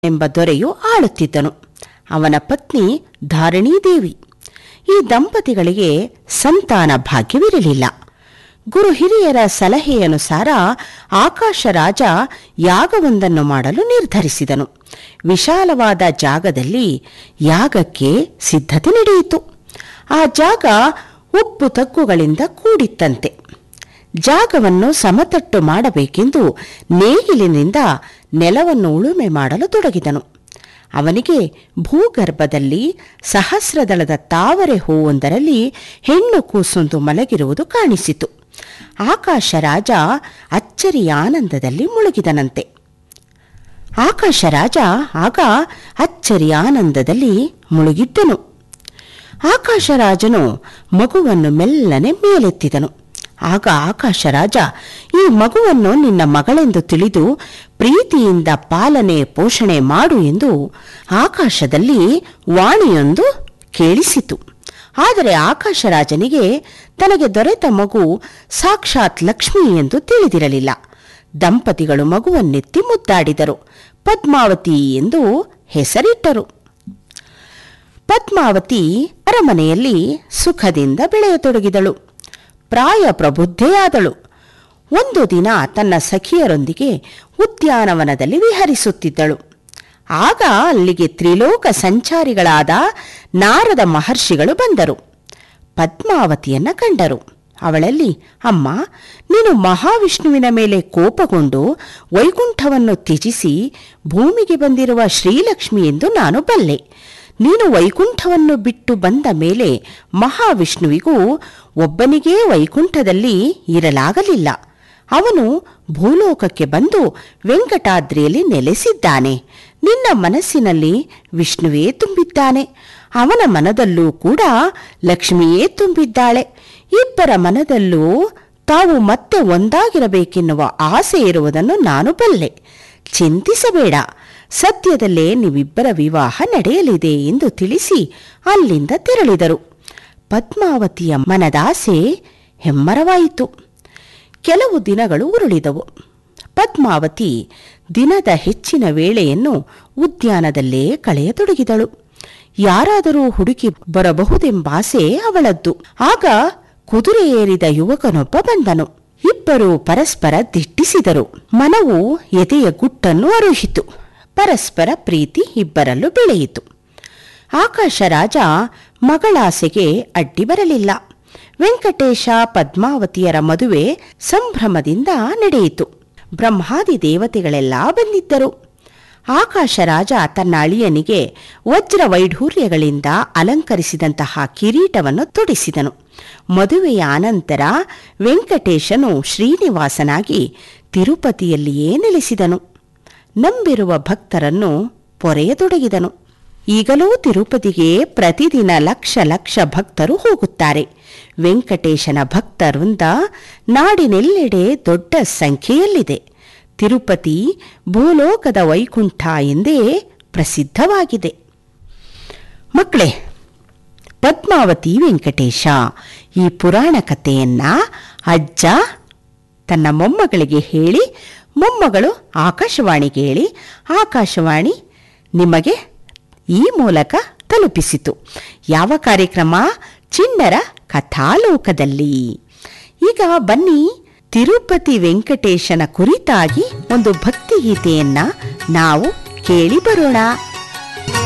ಎಂಬ ದೊರೆಯು ಆಳುತ್ತಿದ್ದನು ಅವನ ಪತ್ನಿ ಧಾರಣೀದೇವಿ ಈ ದಂಪತಿಗಳಿಗೆ ಸಂತಾನ ಭಾಗ್ಯವಿರಲಿಲ್ಲ ಗುರು ಹಿರಿಯರ ಸಲಹೆಯನುಸಾರ ಆಕಾಶ ರಾಜ ಯಾಗವೊಂದನ್ನು ಮಾಡಲು ನಿರ್ಧರಿಸಿದನು ವಿಶಾಲವಾದ ಜಾಗದಲ್ಲಿ ಯಾಗಕ್ಕೆ ಸಿದ್ಧತೆ ನಡೆಯಿತು ಆ ಜಾಗ ಉಪ್ಪು ತಗ್ಗುಗಳಿಂದ ಕೂಡಿತ್ತಂತೆ ಜಾಗವನ್ನು ಸಮತಟ್ಟು ಮಾಡಬೇಕೆಂದು ನೇಗಿಲಿನಿಂದ ನೆಲವನ್ನು ಉಳುಮೆ ಮಾಡಲು ತೊಡಗಿದನು ಅವನಿಗೆ ಭೂಗರ್ಭದಲ್ಲಿ ಸಹಸ್ರದಳದ ತಾವರೆ ಹೂವೊಂದರಲ್ಲಿ ಹೆಣ್ಣು ಕೂಸೊಂದು ಮಲಗಿರುವುದು ಕಾಣಿಸಿತು ಆಕಾಶ ರಾಜ ಅಚ್ಚರಿಯ ಆನಂದದಲ್ಲಿ ಮುಳುಗಿದನಂತೆ ಆಕಾಶ ರಾಜ ಆಗ ಅಚ್ಚರಿಯ ಆನಂದದಲ್ಲಿ ಮುಳುಗಿದ್ದನು ಆಕಾಶರಾಜನು ಮಗುವನ್ನು ಮೆಲ್ಲನೆ ಮೇಲೆತ್ತಿದನು ಆಗ ಆಕಾಶರಾಜ ಈ ಮಗುವನ್ನು ನಿನ್ನ ಮಗಳೆಂದು ತಿಳಿದು ಪ್ರೀತಿಯಿಂದ ಪಾಲನೆ ಪೋಷಣೆ ಮಾಡು ಎಂದು ಆಕಾಶದಲ್ಲಿ ವಾಣಿಯೊಂದು ಕೇಳಿಸಿತು ಆದರೆ ಆಕಾಶರಾಜನಿಗೆ ತನಗೆ ದೊರೆತ ಮಗು ಸಾಕ್ಷಾತ್ ಲಕ್ಷ್ಮಿ ಎಂದು ತಿಳಿದಿರಲಿಲ್ಲ ದಂಪತಿಗಳು ಮಗುವನ್ನೆತ್ತಿ ಮುದ್ದಾಡಿದರು ಪದ್ಮಾವತಿ ಎಂದು ಹೆಸರಿಟ್ಟರು ಪದ್ಮಾವತಿ ಅರಮನೆಯಲ್ಲಿ ಸುಖದಿಂದ ಬೆಳೆಯತೊಡಗಿದಳು ಪ್ರಾಯ ಪ್ರಬುದ್ಧೆಯಾದಳು ಒಂದು ದಿನ ತನ್ನ ಸಖಿಯರೊಂದಿಗೆ ಉದ್ಯಾನವನದಲ್ಲಿ ವಿಹರಿಸುತ್ತಿದ್ದಳು ಆಗ ಅಲ್ಲಿಗೆ ತ್ರಿಲೋಕ ಸಂಚಾರಿಗಳಾದ ನಾರದ ಮಹರ್ಷಿಗಳು ಬಂದರು ಪದ್ಮಾವತಿಯನ್ನ ಕಂಡರು ಅವಳಲ್ಲಿ ಅಮ್ಮ ನೀನು ಮಹಾವಿಷ್ಣುವಿನ ಮೇಲೆ ಕೋಪಗೊಂಡು ವೈಕುಂಠವನ್ನು ತ್ಯಜಿಸಿ ಭೂಮಿಗೆ ಬಂದಿರುವ ಶ್ರೀಲಕ್ಷ್ಮಿ ಎಂದು ನಾನು ಬಲ್ಲೆ ನೀನು ವೈಕುಂಠವನ್ನು ಬಿಟ್ಟು ಬಂದ ಮೇಲೆ ಮಹಾವಿಷ್ಣುವಿಗೂ ಒಬ್ಬನಿಗೇ ವೈಕುಂಠದಲ್ಲಿ ಇರಲಾಗಲಿಲ್ಲ ಅವನು ಭೂಲೋಕಕ್ಕೆ ಬಂದು ವೆಂಕಟಾದ್ರಿಯಲ್ಲಿ ನೆಲೆಸಿದ್ದಾನೆ ನಿನ್ನ ಮನಸ್ಸಿನಲ್ಲಿ ವಿಷ್ಣುವೇ ತುಂಬಿದ್ದಾನೆ ಅವನ ಮನದಲ್ಲೂ ಕೂಡ ಲಕ್ಷ್ಮಿಯೇ ತುಂಬಿದ್ದಾಳೆ ಇಬ್ಬರ ಮನದಲ್ಲೂ ತಾವು ಮತ್ತೆ ಒಂದಾಗಿರಬೇಕೆನ್ನುವ ಆಸೆ ಇರುವುದನ್ನು ನಾನು ಬಲ್ಲೆ ಚಿಂತಿಸಬೇಡ ಸದ್ಯದಲ್ಲೇ ನೀವಿಬ್ಬರ ವಿವಾಹ ನಡೆಯಲಿದೆ ಎಂದು ತಿಳಿಸಿ ಅಲ್ಲಿಂದ ತೆರಳಿದರು ಪದ್ಮಾವತಿಯ ಮನದಾಸೆ ಹೆಮ್ಮರವಾಯಿತು ಕೆಲವು ದಿನಗಳು ಉರುಳಿದವು ಪದ್ಮಾವತಿ ದಿನದ ಹೆಚ್ಚಿನ ವೇಳೆಯನ್ನು ಉದ್ಯಾನದಲ್ಲೇ ಕಳೆಯತೊಡಗಿದಳು ಯಾರಾದರೂ ಹುಡುಕಿ ಬರಬಹುದೆಂಬಾಸೆ ಅವಳದ್ದು ಆಗ ಕುದುರೆ ಏರಿದ ಯುವಕನೊಬ್ಬ ಬಂದನು ಇಬ್ಬರು ಪರಸ್ಪರ ದಿಟ್ಟಿಸಿದರು ಮನವು ಎದೆಯ ಗುಟ್ಟನ್ನು ಅರುಹಿತು ಪರಸ್ಪರ ಪ್ರೀತಿ ಇಬ್ಬರಲ್ಲೂ ಬೆಳೆಯಿತು ಆಕಾಶ ರಾಜ ಮಗಳಾಸೆಗೆ ಅಡ್ಡಿ ಬರಲಿಲ್ಲ ವೆಂಕಟೇಶ ಪದ್ಮಾವತಿಯರ ಮದುವೆ ಸಂಭ್ರಮದಿಂದ ನಡೆಯಿತು ಬ್ರಹ್ಮಾದಿ ದೇವತೆಗಳೆಲ್ಲ ಬಂದಿದ್ದರು ಆಕಾಶ ರಾಜ ತನ್ನ ಅಳಿಯನಿಗೆ ವಜ್ರ ವೈಢೂರ್ಯಗಳಿಂದ ಅಲಂಕರಿಸಿದಂತಹ ಕಿರೀಟವನ್ನು ತೊಡಿಸಿದನು ಮದುವೆಯ ಅನಂತರ ವೆಂಕಟೇಶನು ಶ್ರೀನಿವಾಸನಾಗಿ ತಿರುಪತಿಯಲ್ಲಿಯೇ ನೆಲೆಸಿದನು ನಂಬಿರುವ ಭಕ್ತರನ್ನು ಪೊರೆಯತೊಡಗಿದನು ಈಗಲೂ ತಿರುಪತಿಗೆ ಪ್ರತಿದಿನ ಲಕ್ಷ ಲಕ್ಷ ಭಕ್ತರು ಹೋಗುತ್ತಾರೆ ವೆಂಕಟೇಶನ ಭಕ್ತವೃಂದ ನಾಡಿನೆಲ್ಲೆಡೆ ದೊಡ್ಡ ಸಂಖ್ಯೆಯಲ್ಲಿದೆ ತಿರುಪತಿ ಭೂಲೋಕದ ವೈಕುಂಠ ಎಂದೇ ಪ್ರಸಿದ್ಧವಾಗಿದೆ ಮಕ್ಕಳೇ ಪದ್ಮಾವತಿ ವೆಂಕಟೇಶ ಈ ಪುರಾಣ ಕಥೆಯನ್ನ ಅಜ್ಜ ತನ್ನ ಮೊಮ್ಮಗಳಿಗೆ ಹೇಳಿ ಮೊಮ್ಮಗಳು ಆಕಾಶವಾಣಿಗೆ ಹೇಳಿ ಆಕಾಶವಾಣಿ ನಿಮಗೆ ಈ ಮೂಲಕ ತಲುಪಿಸಿತು ಯಾವ ಕಾರ್ಯಕ್ರಮ ಚಿಣ್ಣರ ಕಥಾಲೋಕದಲ್ಲಿ ಈಗ ಬನ್ನಿ ತಿರುಪತಿ ವೆಂಕಟೇಶನ ಕುರಿತಾಗಿ ಒಂದು ಭಕ್ತಿಗೀತೆಯನ್ನ ನಾವು ಕೇಳಿ ಬರೋಣ